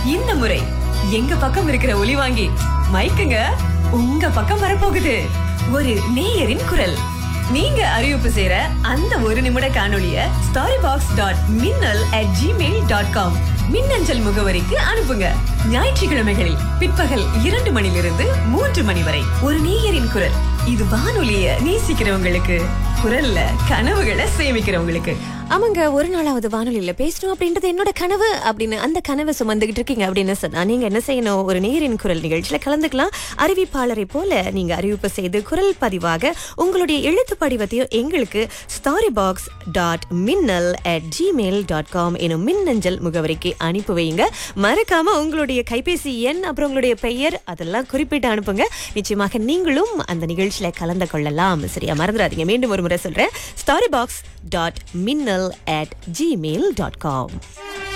இந்த முறை எங்க பக்கம் இருக்கிற ஒலி வாங்கி மைக்குங்க உங்க பக்கம் வரப்போகுது ஒரு நேயரின் குரல் நீங்க அறிவிப்பு செய்யற அந்த ஒரு நிமிட காணொளிய ஸ்டாரி பாக்ஸ் டாட் மின்னல் அட் ஜிமெயில் டாட் காம் மின்னஞ்சல் முகவரிக்கு அனுப்புங்க ஞாயிற்றுக்கிழமைகளில் பிற்பகல் இரண்டு மணிலிருந்து மூன்று மணி வரை ஒரு நேயரின் குரல் இது வானொலிய நேசிக்கிறவங்களுக்கு குரல்ல கனவுகளை சேமிக்கிறவங்களுக்கு ஆமாங்க ஒரு நாளாவது வானொலியில பேசணும் அப்படின்றது என்னோட கனவு அப்படின்னு அந்த கனவை சுமந்துகிட்டு இருக்கீங்க அப்படின்னு சொன்னா நீங்க என்ன செய்யணும் ஒரு நேரின் குரல் நிகழ்ச்சியில கலந்துக்கலாம் அறிவிப்பாளரை போல நீங்க அறிவிப்பு செய்து குரல் பதிவாக உங்களுடைய எழுத்து படிவத்தையும் எங்களுக்கு ஸ்டாரி பாக்ஸ் டாட் மின்னல் அட் ஜிமெயில் டாட் காம் எனும் மின்னஞ்சல் முகவரிக்கு அனுப்பி வைங்க மறக்காம உங்களுடைய கைபேசி எண் அப்புறம் உங்களுடைய பெயர் அதெல்லாம் குறிப்பிட்டு அனுப்புங்க நிச்சயமாக நீங்களும் அந்த நிகழ்ச்சியில கலந்து கொள்ளலாம் சரியா மறந்துடாதீங்க மீண்டும் ஒரு முறை சொல்றேன் ஸ்டாரி பாக்ஸ் டாட் மின்னல் அட் ஜிமெயில் டாட் காம்